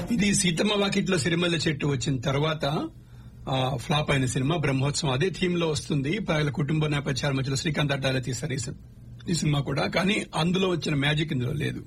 ఇది సీతమ్మ వాకిట్లో సిరిమల్ల చెట్టు వచ్చిన తర్వాత ఆ, ఫ్లాప్ అయిన సినిమా బ్రహ్మోత్సవం అదే థీమ్ లో వస్తుంది వాళ్ళ కుటుంబ నేపథ్యాల మధ్యలో శ్రీకాంత్ అడ్డాలే తీస్తారు ఈ సినిమా ఈ సినిమా కూడా కానీ అందులో వచ్చిన మ్యాజిక్ ఇందులో లేదు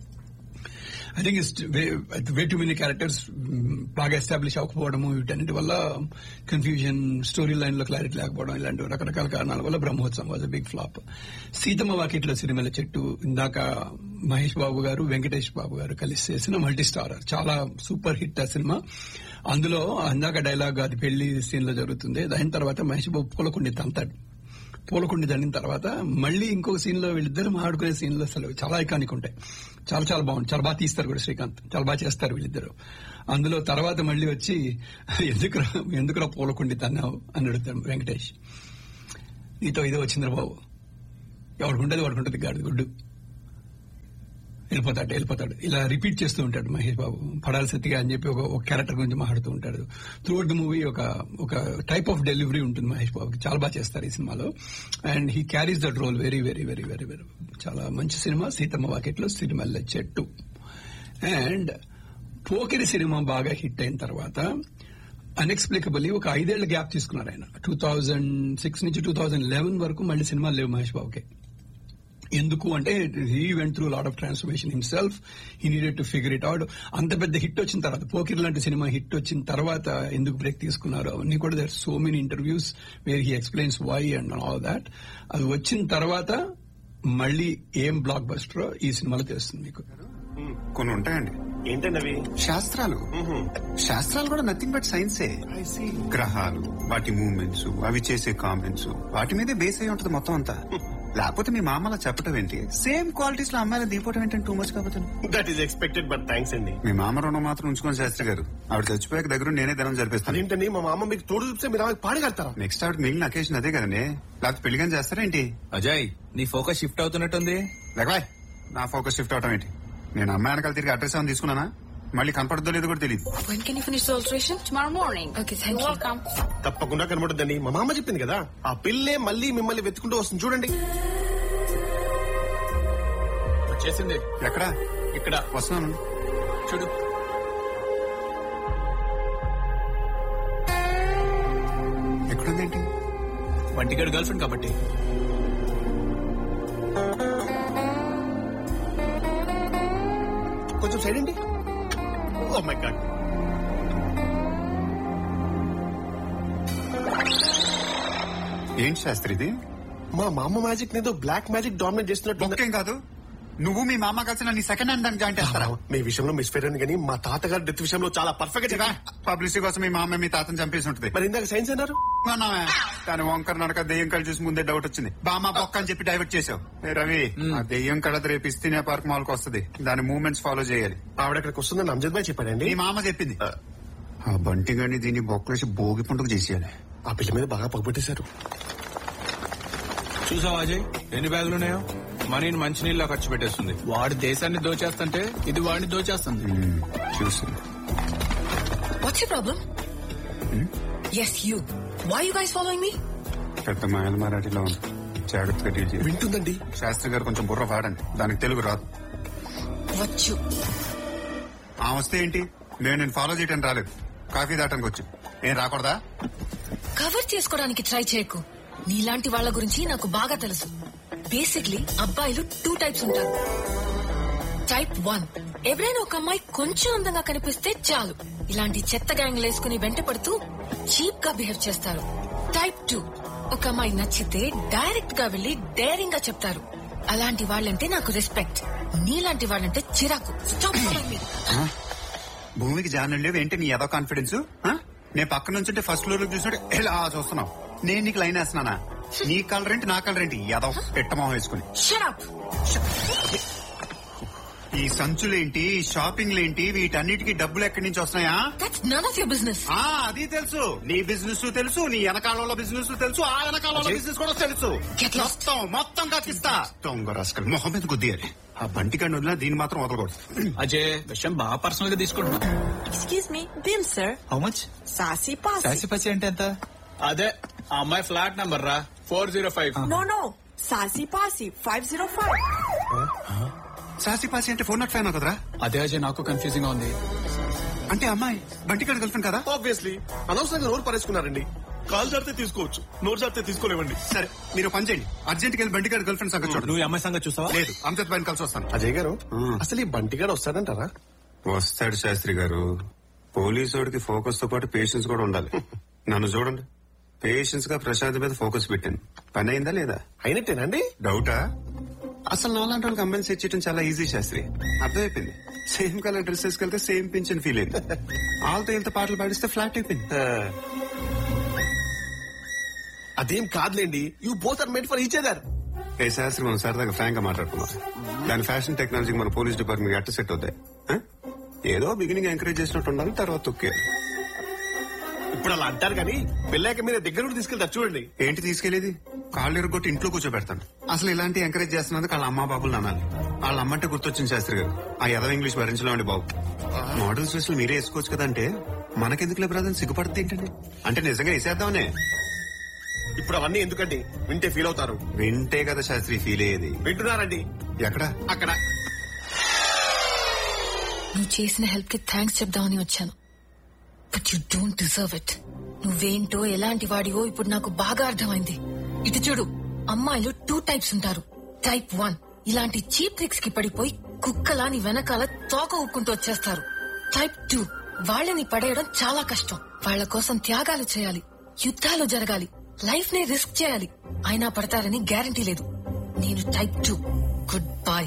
I think is way too many characters బాగా ఎస్టాబ్లిష్ అవ్వకపోవడము వీటన్నిటి వల్ల కన్ఫ్యూజన్ స్టోరీ లైన్ లో క్లారిటీ లేకపోవడం ఇలాంటి రకరకాల కారణాల వల్ల Brahmotsavam was big flop Seethamma Vakitlo Sirimalle చెట్టు ఇందాక మహేష్ బాబు గారు వెంకటేష్ బాబు గారు కలిసి చేసిన మల్టీ స్టారర్ చాలా సూపర్ హిట్ ఆ సినిమా అందులో ఇందాక డైలాగ్ అది పెళ్లి సీన్ లో జరుగుతుంది దాని తర్వాత మహేష్ బాబు పూలకుండి తంతాడు పూలకుండి దండిన తర్వాత మళ్ళీ ఇంకొక సీన్ లో వీళ్ళిద్దరు ఆడుకునే సీన్ లో అసలు చాలా ఐకానిక్ ఉంటాయి చాలా చాలా బాగుంది చాలా బాగా తీస్తారు కూడా శ్రీకాంత్ చాలా బాగా చేస్తారు వీళ్ళిద్దరు అందులో తర్వాత మళ్ళీ వచ్చి ఎందుకురా ఎందుకురా పూలకుండి తన్నావు అని అడుగుతాడు వెంకటేష్ నీతో ఇదే వచ్చిందిరా బాబు ఎవరికి ఉండదు వాడికి ఉంటుంది గాడి గుడ్డు వెళ్ళిపోతాడు వెళ్ళిపోతాడు ఇలా రిపీట్ చేస్తూ ఉంటాడు మహేష్ బాబు పడాలి సత్తిగా అని చెప్పి ఒక ఒక క్యారెక్టర్ గురించి మాట్లాడుతూ ఉంటాడు త్రూఅవుట్ ద మూవీ ఒక ఒక టైప్ ఆఫ్ డెలివరీ ఉంటుంది మహేష్ బాబుకి చాలా బాగా చేస్తారు ఈ సినిమాలో and he carries that role very very very very very చాలా మంచి cinema Seethamma Vakitlo Sirimalle Chettu and Pokiri cinema బాగా హిట్ అయిన తర్వాత అన్ఎక్స్ప్లికబుల్లీ ఒక ఐదేళ్ల గ్యాప్ తీసుకున్నారు ఆయన టూ థౌజండ్ సిక్స్ నుంచి టూ థౌజండ్ లెవెన్ వరకు మళ్ళీ సినిమాలు లేవు మహేష్ బాబుకి ఎందుకు అంటే he went through lot of transformation himself he needed to figure it out అంత పెద్ద హిట్ వచ్చిన తర్వాత పోకిర్ లాంటి సినిమా హిట్ వచ్చిన తర్వాత ఎందుకు బ్రేక్ తీసుకున్నారు అవన్నీ కూడా there so many interviews where he explains why and all that అది వచ్చిన తర్వాత మళ్ళీ ఏం బ్లాక్ బస్టర్ ఈ సినిమాలో తెలుస్తుంది మీకు కొన్ని ఉంటాయండి ఏంటండి అవి శాస్త్రాలు శాస్త్రాలు కూడా నథింగ్ బట్ సైన్సే గ్రహాలు వాటి మూవ్మెంట్స్ అవి చేసే కామెంట్స్ వాటి మీదే బేస్ అయి ఉంటది మొత్తం అంతా లేకపోతే మీ మామలా చెప్పటం ఏంటి సేమ్ క్వాలిటీస్ లో అమ్మాయిలు దిగిపోవటం ఏంటంటే టూ మచ్ కాకపోతే that is expected but thanks అండి మీ మామ రుణం మాత్రం ఉంచుకొని శాస్త్రి గారు ఆవిడ చచ్చిపోయాక దగ్గర నేనే ధనం జరిపిస్తాను అదేంటండి మా మామ మీకు తోడు చూపిస్తే మీరు ఆమెకు పాడగలుగుతారా నెక్స్ట్ ఆవిడ మిగిలిన అకేషన్ అదే కదండి లేకపోతే పెళ్లిగాని చేస్తారా ఏంటి అజయ్ నీ ఫోకస్ షిఫ్ట్ అవుతున్నట్టుంది లేకబాయ్ నా ఫోకస్ షిఫ్ట్ అవటం ఏంటి నేను అమ్మాయి వెనకాల తిరిగి అడ్రస్ ఏమైనా తీసుకున్నానా మళ్ళీ కనపడదో లేదో కూడా తెలియదు When can you finish the alteration? Tomorrow morning. Okay, thank you. Welcome. తప్పకుండా కనబడుతుందండి మా మామ చెప్పింది కదా ఆ పిల్లే మళ్ళీ మిమ్మల్ని వెతుకుంటూ వస్తుంది చూడండి వచ్చేసింది ఎక్కడా ఇక్కడ వస్తున్నాను చూడు ఎక్కడుందేంటి వంటిగాడు గర్ల్ ఫ్రెండ్ కాబట్టి కొంచెం సైడ్ అండి ఓ మై గాడ్ ఏంటి శాస్త్రి ఇది మా మామ మ్యాజిక్ ఏదో బ్లాక్ మ్యాజిక్ డామినేట్ చేస్తున్నట్టు బొక్కేం కాదు నువ్వు మీ మామ కలిసి నన్ను సెకండ్ హ్యాండ్ దాన్ని జాయిన్ చేస్తారా మీ విషయంలో మిస్ ఫేర్ కానీ మా తాతగారి డెత్ విషయంలో చాలా పర్ఫెక్ట్ గా పబ్లిసిటీ కోసం మీ మామ మీ తాతను చంపేసి ఉంటుంది మరి ఇందాక సైన్స్ అన్నారు అన్నావే. కానీ వంకర నడక దెయ్యం కళ్ళు చూసి ముందే డౌట్ వచ్చింది బామ్మ బొక్క అని చెప్పి డైవర్ట్ చేసావు ఏ రవి ఆ దెయ్యం కడ రేపు ఇస్తేనే పార్క్ మాల్ కు వస్తుంది దాని మూవ్మెంట్స్ ఫాలో చేయాలి ఆవిడ అక్కడికి వస్తుందని అంజద్ భాయ్ చెప్పాడండి మీ మామ చెప్పింది ఆ బంటి గాని దీన్ని బొక్కలేసి భోగి పండుగ చేసేయాలి ఆ పిల్ల మీద బాగా పగబెట్టేశారు చూసావా అజయ్ ఎన్ని బ్యాగులు ఉన్నాయో మనీని మంచినీళ్ళ ఖర్చు పెట్టేస్తుంది వాడు దేశాన్ని దోచేస్తుంటే ఇది వాడిని దోచేస్తుంది ఉమ్, చూసి What's your problem? Yes, you. Why are you guys following me? పెద్ద మాయల మరాఠీలో ఉంది జాగ్రత్తగా డీల్ చేయాలి వింటుందండి శాస్త్రి గారు కొంచెం బుర్ర వాడండి దానికి తెలుగు రాదు What you? ఆ వస్తే ఏంటి నేను నేను ఫాలో చేయడానికి రాలేదు కాఫీ దాటానికి వచ్చి ఏం రాకూడదా కవర్ చేసుకోవడానికి ట్రై చేయకు నీలాంటి వాళ్ళ గురించి నాకు బాగా తెలుసు బేసిక్లీ అబ్బాయిలు టూ టైప్స్ ఉంటారు టైప్ వన్ ఎవరైనా ఒక అమ్మాయి కొంచెం అందంగా కనిపిస్తే చాలు ఇలాంటి చెత్త గ్యాంగ్లు వేసుకుని వెంట పడుతూ చీప్ గా బిహేవ్ చేస్తారు టైప్ టూ ఒక అమ్మాయి నచ్చితే డైరెక్ట్ గా వెళ్లి డేరింగ్ గా చెప్తారు అలాంటి వాళ్ళంటే నాకు రెస్పెక్ట్ నీలాంటి వాళ్ళంటే చిరాకు స్టాప్ మీ ఆ? భూమికి జానం లేవు ఏంటి నీ ఏదో కాన్ఫిడెన్స్ నేను పక్క నుంచి ఫస్ట్ ఫ్లోర్ లో చూసినట్టు ఎలా చూస్తున్నావు నేను నీకు లైన్ వేస్తున్నానా నీ కలర్ ఏంటి నా కలర్ ఏంటి ఏదో పెట్టమోహం వేసుకుని షరప్ ఈ సంచులేంటి షాపింగ్లేంటి వీటన్నిటికీ డబ్బులు ఎక్కడి నుంచి వస్తున్నాయా that's none of your business ఆ అది తెలుసు నీ బిజినెస్ తెలుసు నీ వెనకాల బిజినెస్ తెలుసు ఆ వెనకాల బిజినెస్ కూడా తెలుసు Get lost. మొత్తం మొత్తం కక్కిస్తా దొంగ రాసుకల్ మొహం మీద గుద్దియాలి ఆ బంటి కండి వదిలినా దీన్ని మాత్రం వదలకూడదు అజయ్ విషయం బాగా పర్సనల్ గా తీసుకుంటున్నా Excuse me. Bill, sir. How much Sassy Passy. Sassy Passy అంటే ఎంత అదే ఆ అమ్మాయి ఫ్లాట్ నంబర్ రా four zero five No, no. Sassy Passy. 505. Sassy Passy అంటే ఫోన్ నాట్ ఫ్యాన్ కదరా అదే అజయ్ నాకు కన్ఫ్యూజింగ్ గా ఉంది అంటే అమ్మాయి బంటికాడ గర్ల్ ఫ్రెండ్ కదా ఆబ్వియస్లీ అనవసరంగా నోరు పరేసుకున్నారండి కాల్ జాడితే తీసుకోవచ్చు నోరు జాడితే తీసుకోలేవండి సరే మీరు పని చేయండి అర్జెంట్ గా బంటికాడ గర్ల్ ఫ్రెండ్ సంగతి చూడండి నువ్వు ఈ అమ్మాయి సంగతి చూసావా లేదు అంత పైన కలిసి వస్తాను అజయ్ గారు మ్మ్. అసలు ఈ బంటిగాడు వస్తాడంటారా వస్తాడు శాస్త్రి గారు పోలీసు వాడికి ఫోకస్ తో పాటు పేషెన్స్ కూడా ఉండాలి నన్ను చూడండి పేషెన్స్ గా ప్రశాంత్ మీద ఫోకస్ పెట్టాను పని అయిందా లేదా అయినట్టేనండి డౌటా అసలు నాలాంటి వాళ్ళకి అమ్మాయిని సెట్ చేయడం చాలా ఈజీ శాస్త్రి అర్థమైపోయింది సేమ్ కలర్ డ్రెస్ వేసుకెళ్తే సేమ్ పింఛన్ ఫీల్ అయింది వాళ్ళతో ఇంత పాటలు పాడిస్తే ఫ్లాట్ అయిపోయింది ఆ. అదేం కాదులేండి you both are made for each other ఏ శాస్త్రి మనం సరదాగా ఫ్రాంక్ గా మాట్లాడుకున్నాం దాని ఫ్యాషన్ టెక్నాలజీ మన పోలీస్ డిపార్ట్మెంట్ ఎట్ట సెట్ అవుతాయి ఆ? ఏదో బిగినింగ్ ఎంకరేజ్ చేసినట్టు ఉండాలి తర్వాత తొక్కే ఇప్పుడు అలా అంటారు కానీ పెళ్ళాక మీద దగ్గర నుండి తీసుకెళ్తారు చూడండి ఏంటి తీసుకెళ్లేది కాళ్ళు ఎరగొట్టి ఇంట్లో కూర్చోబెడతాను అసలు ఇలాంటి ఎంకరేజ్ చేస్తున్నందుకు వాళ్ళ అమ్మా బాబులు అనాలి వాళ్ళ అమ్మంటే గుర్తొచ్చింది శాస్త్రి గారు ఆ యదవ ఇంగ్లీష్ భరించలేమండి బాబు మోడల్ డ్రెస్సులు మీరే వేసుకోవచ్చు కదా అంటే మనకెందుకులే బ్రదర్ సిగ్గుపడుతుంది ఏంటండి అంటే నిజంగా వేసేద్దామనే ఇప్పుడు అవన్నీ ఎందుకండి వింటే ఫీల్ అవుతారు వింటే కదా శాస్త్రి ఫీల్ అయ్యేది వింటున్నారండి ఎక్కడ అక్కడ నువ్వు చేసిన హెల్ప్ కి థ్యాంక్స్ చెప్దామని వచ్చాను but you don't deserve it నువ్వేంటో ఎలాంటి వాడివో ఇప్పుడు నాకు బాగా అర్థమైంది ఇటు చూడు అమ్మాయిలు టూ టైప్స్ ఉంటారు టైప్ వన్ ఇలాంటి చీప్ ట్రిక్స్ కి పడిపోయి కుక్కలా నీ వెనకాల తోక ఊక్కుంటూ వచ్చేస్తారు టైప్ టూ వాళ్ళని పడేయడం చాలా కష్టం వాళ్ళ కోసం త్యాగాలు చేయాలి యుద్ధాలు జరగాలి లైఫ్ ని రిస్క్ చేయాలి అయినా పడతారని గ్యారంటీ లేదు నేను టైప్ టూ గుడ్ బాయ్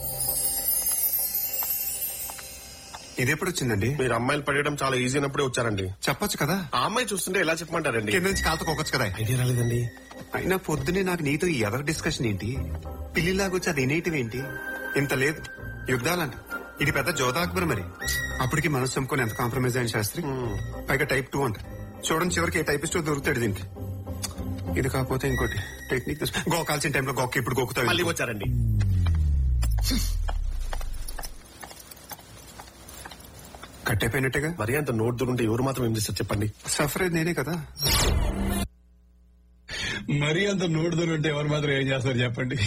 ఇది ఎప్పుడు వచ్చిందండి మీరు అమ్మాయిలు పడేయడం చాలా ఈజీ అయినప్పుడే వచ్చారండి చెప్పొచ్చు కదా ఆ అమ్మాయి చూస్తుంటే ఎలా చెప్పమంటారండి కింద నుంచి కాలుతో కోకొచ్చు కదా ఐడియా రాలేదండి అయినా పొద్దునే నాకు నీతో ఈ ఎదర్ డిస్కషన్ ఏంటి పిల్లిలాగొచ్చి అది ఎనేటివ్ ఏంటి ఇంత లేదు యుద్ధాలంట ఇది పెద్ద జోధా అక్బర్ మరి అప్పటికి మనసు చంపుకొని ఎంత కాంప్రమైజ్ అయిన శాస్త్రి పైగా టైప్ టూ అంట చూడండి చివరికి ఏ టైపిస్ట్ దొరుకుతాడు దీనికి ఇది కాకపోతే ఇంకోటి టెక్నిక్ గోకాల్సిన టైంలో గోక్క ఇప్పుడు మళ్ళీ గోకుతాడు వచ్చారండి కట్టయిపోయినట్టుగా మరి అంత నోట్ దూరుంటే ఎవరు మాత్రం ఏం చేస్తారు చెప్పండి సఫర్ అయ్యేది నేనే కదా మరీ అంత నోడుదలు ఉంటే ఎవరు మాత్రం ఏం చేస్తారు చెప్పండి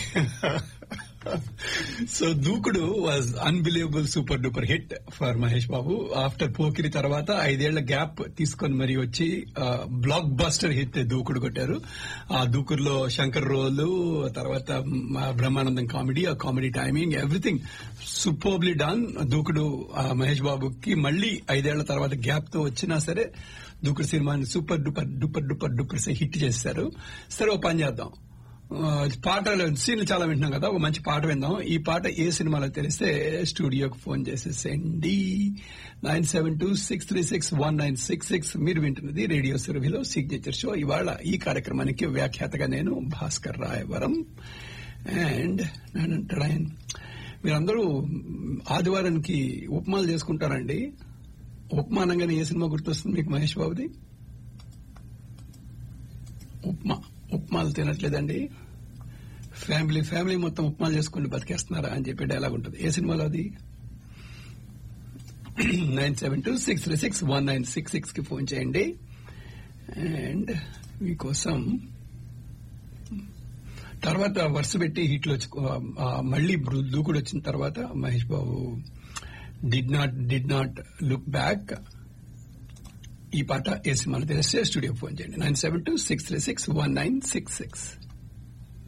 so Dookudu was unbelievable super duper hit for Mahesh Babu after Pokiri తర్వాత ఐదేళ్ల గ్యాప్ తీసుకొని మరి వచ్చి బ్లాక్ బస్టర్ హిట్ దూకుడు కొట్టారు ఆ దూకుడులో శంకర్ రోలు తర్వాత మా బ్రహ్మానందం కామెడీ ఆ comedy timing everything superbly done Dookudu ఆ మహేష్ బాబుకి మళ్ళీ ఐదేళ్ల తర్వాత గ్యాప్ తో వచ్చినా సరే దూకుడు సినిమాని super duper duper duper duper hit చేశారు సరే ఓ పని చేద్దాం ఆ, పాటలు సీన్లు చాలా వింటున్నాం కదా ఒక మంచి పాట విందాం ఈ పాట ఏ సినిమాలో తెలిస్తే స్టూడియోకి ఫోన్ చేసేసేయండి nine seven two six three six one nine six six మీరు వింటున్నది రేడియో సురభిలో సిగ్నేచర్ షో ఇవాళ ఈ కార్యక్రమానికి వ్యాఖ్యాతగా నేను భాస్కర్ రాయవరం అండ్ ఆయన మీరందరూ ఆదివారానికి ఉపమాలు చేసుకుంటారండి ఉప్మా అనగానే ఏ సినిమా గుర్తొస్తుంది మీకు మహేష్ బాబుది ఉప్మా ఉప్మాలు తినట్లేదండి ఫ్యామిలీ ఫ్యామిలీ మొత్తం ఉప్మాలు చేసుకుని బతికేస్తున్నారా అని చెప్పి డైలాగ్ ఉంటుంది ఏ సినిమాలో అది nine seven two six three six one nine six six కి ఫోన్ చేయండి అండ్ మీకోసం తర్వాత వరుస పెట్టి హిట్లు వచ్చి ఆ, మళ్ళీ బ్రు- దూకుడు వచ్చిన తర్వాత Mahesh Babu did not did not look back ఈ పాట ఏ సినిమాలో తెలిస్తే స్టూడియో ఫోన్ చేయండి nine seven two six three six one nine six six